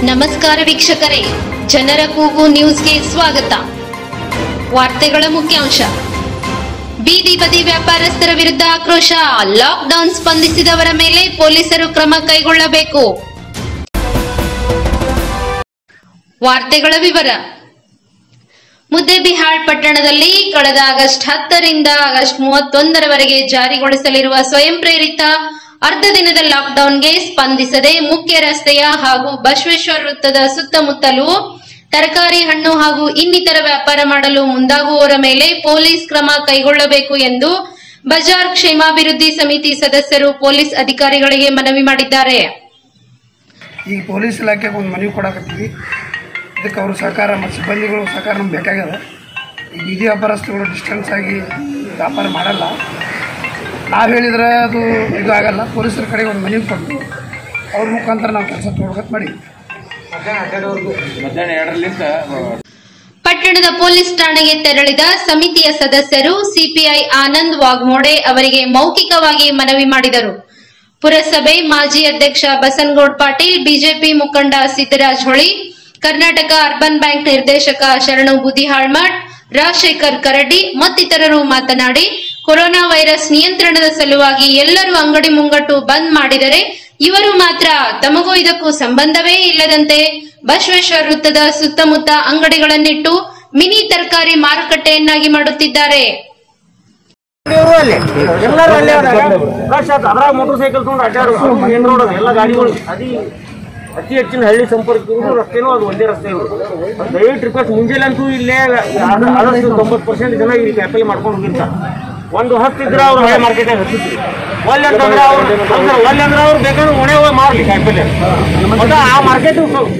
ನಮಸ್ಕಾರ ವೀಕ್ಷಕರೇ ಜನರ ಕೂಗು ನ್ಯೂಸ್ಗೆ ಸ್ವಾಗತ ವಾರ್ತೆಗಳ ಮುಖ್ಯಾಂಶ ಬೀದಿ ಬದಿ ವ್ಯಾಪಾರಸ್ಥರ ವಿರುದ್ಧ ಆಕ್ರೋಶ ಲಾಕ್ಡೌನ್ ಸ್ಪಂದಿಸಿದವರ ಮೇಲೆ ಪೊಲೀಸರು ಕ್ರಮ ಕೈಗೊಳ್ಳಬೇಕು ವಾರ್ತೆಗಳ ವಿವರ ಮುದ್ದೆಬಿಹಾಳ್ ಪಟ್ಟಣದಲ್ಲಿ ಕಳೆದ ಆಗಸ್ಟ್ ಹತ್ತರಿಂದ ಆಗಸ್ಟ್ ಮೂವತ್ತೊಂದರವರೆಗೆ ಜಾರಿಗೊಳಿಸಲಿರುವ ಸ್ವಯಂ ಪ್ರೇರಿತ ಅರ್ಧ ದಿನದ ಲಾಕ್ಡೌನ್ಗೆ ಸ್ಪಂದಿಸದೆ ಮುಖ್ಯ ರಸ್ತೆಯ ಹಾಗೂ ಬಸವೇಶ್ವರ ವೃತ್ತದ ಸುತ್ತಮುತ್ತಲೂ ತರಕಾರಿ ಹಣ್ಣು ಹಾಗೂ ಇನ್ನಿತರ ವ್ಯಾಪಾರ ಮಾಡಲು ಮುಂದಾಗುವವರ ಮೇಲೆ ಪೊಲೀಸ್ ಕ್ರಮ ಕೈಗೊಳ್ಳಬೇಕು ಎಂದು ಬಜಾರ್ ಕ್ಷೇಮಾಭಿವೃದ್ಧಿ ಸಮಿತಿ ಸದಸ್ಯರು ಪೊಲೀಸ್ ಅಧಿಕಾರಿಗಳಿಗೆ ಮನವಿ ಮಾಡಿದ್ದಾರೆ ಈಗ ಪೊಲೀಸ್ ಇಲಾಖೆಗೆ ಒಂದು ಮನವಿ ಕೊಡಕತ್ತೀವಿ ಇದಕ್ಕೆ ಅವರು ಸಹಕಾರ ಮತ್ತು ಸಿಬ್ಬಂದಿಗಳು ಸಹಕಾರ ನಮ್ಗೆ ಬೇಕಾಗ್ಯದ ಈ ಬೀದಿ ವ್ಯಾಪಾರಸ್ಥರುಗಳು ಡಿಸ್ಟೆನ್ಸ್ ಆಗಿ ವ್ಯಾಪಾರ ಮಾಡಲ್ಲ ನಾವು ಹೇಳಿದ್ರೆ ಅದು ಇದು ಆಗಲ್ಲ ಪೊಲೀಸರ ಕಡೆಗೆ ಒಂದು ಮನವಿ ಕೊಟ್ಟು ಅವ್ರ ಮುಖಾಂತರ ನಾವು ಕೆಲಸ ತೊಗೊಳಕತ್ ಮಾಡಿ ಮಧ್ಯಾಹ್ನ ಎರಡರಲ್ಲಿಂದ ಪಟ್ಟಣದ ಪೊಲೀಸ್ ಠಾಣೆಗೆ ತೆರಳಿದ ಸಮಿತಿಯ ಸದಸ್ಯರು ಸಿಪಿಐ ಆನಂದ್ ವಾಗ್ಮೋಡೆ ಅವರಿಗೆ ಮೌಖಿಕವಾಗಿ ಮನವಿ ಮಾಡಿದರು ಪುರಸಭೆ ಮಾಜಿ ಅಧ್ಯಕ್ಷ ಬಸನಗೌಡ್ ಪಾಟೀಲ್ ಬಿಜೆಪಿ ಮುಖಂಡ ಸಿದ್ದರಾಜ್ ಹೊಳಿ ಕರ್ನಾಟಕ ಅರ್ಬನ್ ಬ್ಯಾಂಕ್ ನಿರ್ದೇಶಕ ಶರಣು ಬುದಿಹಾಳ್ಮಠ್ ರಾಜಶೇಖರ್ ಕರಡಿ ಮತ್ತಿತರರು ಮಾತನಾಡಿ ಕೊರೋನಾ ವೈರಸ್ ನಿಯಂತ್ರಣದ ಸಲುವಾಗಿ ಎಲ್ಲರೂ ಅಂಗಡಿ ಮುಂಗಟ್ಟು ಬಂದ್ ಮಾಡಿದರೆ ಇವರು ಮಾತ್ರ ತಮಗೂ ಇದಕ್ಕೂ ಸಂಬಂಧವೇ ಇಲ್ಲದಂತೆ ಬಸವೇಶ್ವರ ವೃತ್ತದ ಸುತ್ತಮುತ್ತ ಅಂಗಡಿಗಳನ್ನಿಟ್ಟು ಮಿನಿ ತರಕಾರಿ ಮಾರುಕಟ್ಟೆಯನ್ನಾಗಿ ಮಾಡುತ್ತಿದ್ದಾರೆ ಇವ್ರು ಅಲ್ಲಿ ಎಲ್ಲರೂ ಅಲ್ಲೇ ಫ್ರೆಶ್ ಆಯ್ತು ಅದ್ರಾಗ ಮೋಟರ್ ಸೈಕಲ್ ತಗೊಂಡು ಅಡ್ಡಾಡೋದು ಮೇನ್ ರೋಡ್ ಅದು ಎಲ್ಲ ಗಾಡಿಗಳು ಅದಿ ಅತಿ ಹೆಚ್ಚಿನ ಹಳ್ಳಿ ಸಂಪರ್ಕ ಇರೋ ರಸ್ತೆನೂ ಅದು ಒಂದೇ ರಸ್ತೆ ಇವರು ದಯವಿಟ್ಟು ರಿಕ್ವೆಸ್ಟ್ ಮುಂಜಾನೆ ಅಂತೂ ಇಲ್ಲೇ ಆದ- ಆದಷ್ಟು ತೊಂಬತ್ತು ಪರ್ಸೆಂಟ್ ಜನ ಇಲ್ಲಿ ಕ್ಯಾಪಲ್ ಮಾಡ್ಕೊಂಡು ಹೋಗಿರ್ತಾರೆ ಒಂದು ಹತ್ತಿದ್ರೆ ಅವ್ರು ಹಳೆ ಮಾರ್ಕೆಟಾಗ ಹತ್ತಿದ್ರು ಒಳ್ಳೆ ಅಂತಂದ್ರೆ ಅವ್ರು ಅಂದ್ರೆ ಒಳ್ಳೆ ಅಂದ್ರೆ ಅವ್ರು ಬೇಕಾದ್ರೆ ಒಣೆ ಹೋಗಿ ಮಾರ್ಲಿ ಕಾಯಿಪಲ್ಲೆ ಮತ್ತೆ ಆ ಮಾರ್ಕೆಟ್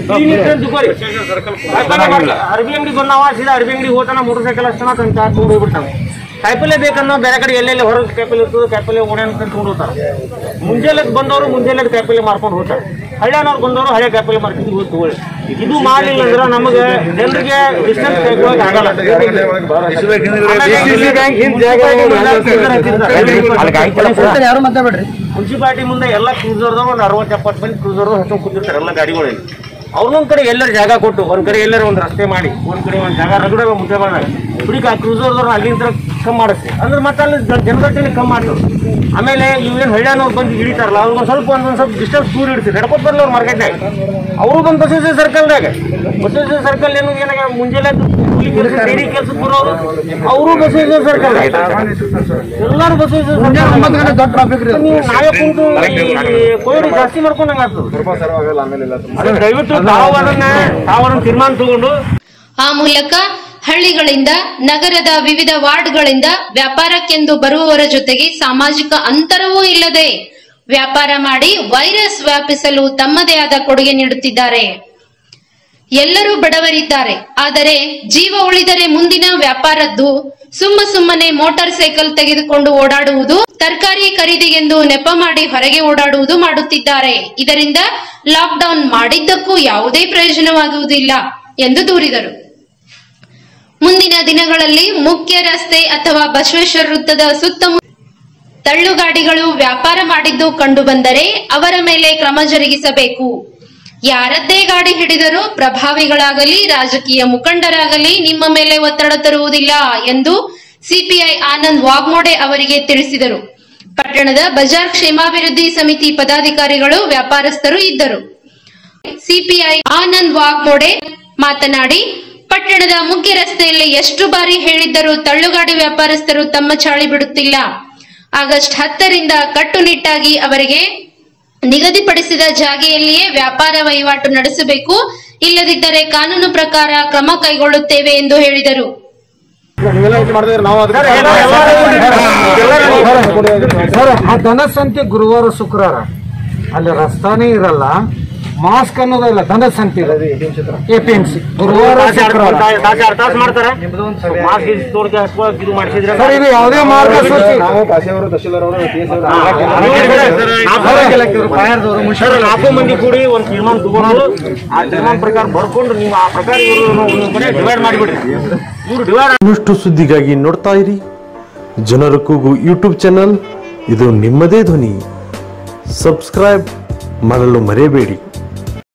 ಅರ್ಬಿ ಅಂಗಡಿ ಬಂದವ ಸೀದಾ ಅರ್ಬಿ ಅಂಗಡಿ ಹೋತಾನ ಮೋಟರ್ ಸೈಕಲ್ ಅಷ್ಟನ ತಂತ ತಗೊಂಡು ಹೋಗ್ಬಿಡ್ತಾನೆ ಕಾಯಿಪಲ್ಲೆ ಬೇಕನ್ನೋ ಬೇರೆ ಕಡೆ ಎಲ್ಲೆಲ್ಲಿ ಹೊರಗೆ ಕಾಯಿಪಲ್ಲೆ ಇರ್ತದೆ ಕಾಯಿಪಲ್ಲೆ ಓಣೆ ಅಂತ ತಗೊಂಡು ಹೋಗ್ತಾರೆ ಮುಂಜಾನೆ ಬಂದವರು ಮುಂಜಾನೆ ಕಾಯಿಪಲ್ಲೆ ಮಾರ್ಕೊಂಡು ಹೋಗ್ತಾರೆ ಹಳ್ಳಿನವ್ರು ಬಂದವರು ಹಳೆ ಕಾಯಿಪಲ್ಲೆ ಮಾರ್ಕೊಂಡು ಹೋಗಿ ತಗೊಳ್ಳಿ ಇದು ಮಾಡಲಿಲ್ಲ ಅಂದ್ರೆ ನಮಗೆ ಜನರಿಗೆ ಡಿಸ್ಟೆನ್ಸ್ ಕೈಗೊಳ್ಳೋಕೆ ಆಗಲ್ಲ ಯಾರು ಮಾತಾಡ್ಬೇಡ್ರಿ ಮುನ್ಸಿಪಾಲಿಟಿ ಮುಂದೆ ಎಲ್ಲ ಕ್ರೂಸರ್ದಾಗ ಒಂದು ಅರವತ್ತು ಎಪ್ಪತ್ತು ಮಂದಿ ಕ್ರೂಸರ್ದಾಗ ಹತ್ತು ಕೂತಿರ್ತಾರೆ ಎಲ್ಲ ಗಾಡಿಗಳಲ್ಲಿ ಅವ್ರನ್ನೊಂದ್ ಕಡೆ ಎಲ್ಲರ ಜಾಗ ಕೊಟ್ಟು ಒಂದ್ ಕಡೆ ಎಲ್ಲರ ಒಂದು ರಸ್ತೆ ಮಾಡಿ ಒಂದ್ ಕಡೆ ಒಂದ್ ಜಾಗ ರಗಡ ಮುಂದೆ ಬಂದಾಗ ಹುಡುಗ ಆ ಕ್ರೂಸರ್ದವ್ರು ಅಲ್ಲಿಂದ ಕಮ್ಮಿ ಮಾಡಿಸ್ತಿ ಅಂದ್ರೆ ಮತ್ತೆ ಅಲ್ಲಿ ಜನಗಟ್ಟಲೆ ಕಮ್ಮಿ ಮಾಡ್ತಾರೆ ಆಮೇಲೆ ಇವೇನು ಹಳ್ಳಿನವ್ರು ಬಂದು ಹಿಡಿತಾರಲ್ಲ ಅವ್ರಿಗೆ ಒಂದ್ ಸ್ವಲ್ಪ ಒಂದೊಂದ್ ಸ್ವಲ್ಪ ಡಿಸ್ಟೆನ್ಸ್ ದೂರ ಇಡ್ತೀವಿ ನಡ್ಕೊತ ಬರ್ಲಿ ಅವ್ರು ಮಾರ್ಕೆಟ್ನಾಗ ಅವರು ಬಂದು ಬಸವೇಶ್ವರ ಸರ್ಕಲ್ದಾಗ ಬಸವೇಶ್ವರ ಸರ್ಕಲ್ ಏನು ಏನಾಗ ಮುಂಜಾನೆ ಕೂಲಿ ಕೆಲಸ ಡೈರಿ ಕೆಲಸಕ್ಕೆ ಬರೋರು ಅವರು ಬಸವೇಶ್ವರ ಸರ್ಕಲ್ ಎಲ್ಲರೂ ಬಸವೇಶ್ವರ ಸರ್ಕಲ್ ಒಂಬತ್ತು ಗಂಟೆ ದೊಡ್ಡ ಟ್ರಾಫಿಕ್ ರೀ ನೀವು ನಾವೇ ಕುಂತು ಈ ಕೋವಿಡ್ ಜಾಸ್ತಿ ಮಾಡ್ಕೊಂಡಂಗ ಆಗ್ತದೆ ದಯವಿಟ್ಟು ತಾವು ಅದನ್ನ ತಾವು ಅದನ್ನ ತೀರ್ಮಾನ ತಗೊಂಡು ಆ ಮೂಲಕ ಹಳ್ಳಿಗಳಿಂದ ನಗರದ ವಿವಿಧ ವಾರ್ಡ್ಗಳಿಂದ ವ್ಯಾಪಾರಕ್ಕೆಂದು ಬರುವವರ ಜೊತೆಗೆ ಸಾಮಾಜಿಕ ಅಂತರವೂ ಇಲ್ಲದೆ ವ್ಯಾಪಾರ ಮಾಡಿ ವೈರಸ್ ವ್ಯಾಪಿಸಲು ತಮ್ಮದೇ ಆದ ಕೊಡುಗೆ ನೀಡುತ್ತಿದ್ದಾರೆ ಎಲ್ಲರೂ ಬಡವರಿದ್ದಾರೆ ಆದರೆ ಜೀವ ಉಳಿದರೆ ಮುಂದಿನ ವ್ಯಾಪಾರದ್ದು ಸುಮ್ಮ ಸುಮ್ಮನೆ ಮೋಟಾರ್ ಸೈಕಲ್ ತೆಗೆದುಕೊಂಡು ಓಡಾಡುವುದು ತರಕಾರಿ ಖರೀದಿಗೆಂದು ನೆಪ ಮಾಡಿ ಹೊರಗೆ ಓಡಾಡುವುದು ಮಾಡುತ್ತಿದ್ದಾರೆ ಇದರಿಂದ ಲಾಕ್ಡೌನ್ ಮಾಡಿದ್ದಕ್ಕೂ ಯಾವುದೇ ಪ್ರಯೋಜನವಾಗುವುದಿಲ್ಲ ಎಂದು ದೂರಿದರು ಮುಂದಿನ ದಿನಗಳಲ್ಲಿ ಮುಖ್ಯ ರಸ್ತೆ ಅಥವಾ ಬಸವೇಶ್ವರ ವೃತ್ತದ ಸುತ್ತಮುತ್ತ ತಳ್ಳುಗಾಡಿಗಳು ವ್ಯಾಪಾರ ಮಾಡಿದ್ದು ಕಂಡುಬಂದರೆ ಅವರ ಮೇಲೆ ಕ್ರಮ ಜರುಗಿಸಬೇಕು ಯಾರದ್ದೇ ಗಾಡಿ ಹಿಡಿದರೂ ಪ್ರಭಾವಿಗಳಾಗಲಿ ರಾಜಕೀಯ ಮುಖಂಡರಾಗಲಿ ನಿಮ್ಮ ಮೇಲೆ ಒತ್ತಡ ತರುವುದಿಲ್ಲ ಎಂದು ಸಿಪಿಐ ಆನಂದ್ ವಾಗ್ಮೋಡೆ ಅವರಿಗೆ ತಿಳಿಸಿದರು ಪಟ್ಟಣದ ಬಜಾರ್ ಕ್ಷೇಮಾಭಿವೃದ್ಧಿ ಸಮಿತಿ ಪದಾಧಿಕಾರಿಗಳು ವ್ಯಾಪಾರಸ್ಥರು ಇದ್ದರು ಸಿಪಿಐ ಆನಂದ್ ವಾಗ್ಮೋಡೆ ಮಾತನಾಡಿ ಪಟ್ಟಣದ ಮುಖ್ಯ ರಸ್ತೆಯಲ್ಲಿ ಎಷ್ಟು ಬಾರಿ ಹೇಳಿದ್ದರೂ ತಳ್ಳುಗಾಡಿ ವ್ಯಾಪಾರಸ್ಥರು ತಮ್ಮ ಚಾಳಿ ಬಿಡುತ್ತಿಲ್ಲ ಆಗಸ್ಟ್ ಹತ್ತರಿಂದ ಕಟ್ಟುನಿಟ್ಟಾಗಿ ಅವರಿಗೆ ನಿಗದಿಪಡಿಸಿದ ಜಾಗೆಯಲ್ಲಿಯೇ ವ್ಯಾಪಾರ ವಹಿವಾಟು ನಡೆಸಬೇಕು ಇಲ್ಲದಿದ್ದರೆ ಕಾನೂನು ಪ್ರಕಾರ ಕ್ರಮ ಕೈಗೊಳ್ಳುತ್ತೇವೆ ಎಂದು ಹೇಳಿದರು ಸರ್ ಆ ಧನಸಂತೆ ಗುರುವಾರ ಶುಕ್ರವಾರ ಅಲ್ಲಿ ರಸ್ತಾನೇ ಇರಲ್ಲ ಮಾಸ್ಕ್ ಅನ್ನೋದಿಲ್ಲ ಧನಸಂತೆ ಎ ಪಿ ಎಂ ಸಿ ಗುರುವಾರ ಶುಕ್ರವಾರ ತಾಸು ತಾಸು ಮಾಡ್ತಾರ ಮಾಸ್ಕ್ ತೋಡ್ಕೆ ಹಚ್ಕೊಳಕ್ ಇದು ಮಾಡಿಸಿದ್ರೆ ಸರ್ ಇದು ಯಾವುದೇ ಮಾರ್ಗಸೂಚಿ ಸರ್ ನಾಲ್ಕು ಮಂದಿ ಕೂಡಿ ಒಂದು ತೀರ್ಮಾನ ತಗೊಂಡು ಆ ತೀರ್ಮಾನ ಪ್ರಕಾರ ಬರ್ಕೊಂಡು ನೀವು ಆ ಪ್ರಕಾರ ಇವರು ಒಂದೊಂದ್ ಕಡೆ ಡಿವೈಡ್ ಮಾಡಿಬಿಡ್ರಿ ಇವ್ರು ಡಿವೈಡ್ ಇನ್ನಷ್ಟು ಸುದ್ದಿಗಾಗಿ ನೋಡ್ತಾ ಇರಿ ಜನರ ಕೂಗು ಯೂಟ್ಯೂಬ್ ಚಾನಲ್ ಇದು ನಿಮ್ಮದೇ ಧ್ವನಿ ಸಬ್ಸ್ಕ್ರೈಬ್ ಮಾಡಲು ಮರೆಯಬೇಡಿ